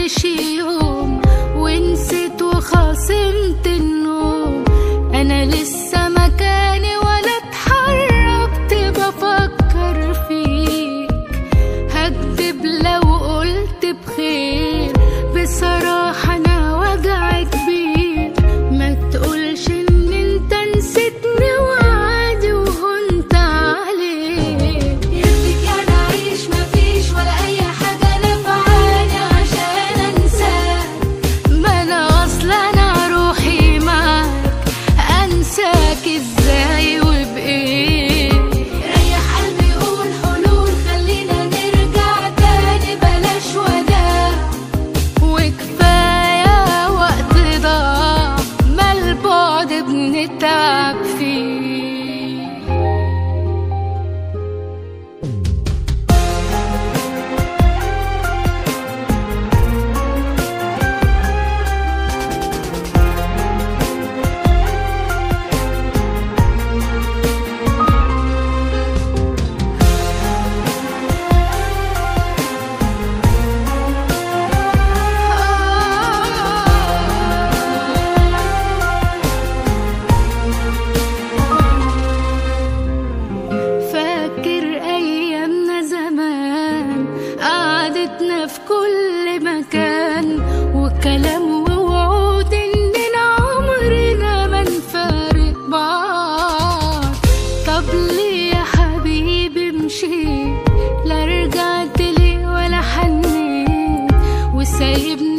عدش يوم ونسيت وخاصمت النوم انا لسه مكاني ولا اتحركت بفكر فيك هكدب لو قلت بخير بصراحة انا وجع كبير ما تقولش ان انت نسيتني وعادي وهنت عليك يرضيك انا اعيش مفيش ولا اي حاجه نفعاني عشان انساك ما انا اصلا انا روحي معاك انساك ازاي وبايه ريح قلبي يقول حلول خلينا نرجع تاني بلاش وداع وكفايه وقت ضاع ما البعد بنتعب فيه فاكر ايامنا زمان قعدتنا في كل مكان وكلام ووعود اننا عمرنا ما نفارق بعض طب ليه يا حبيبي مشيت لا رجعت لي ولا حنيت وسايبني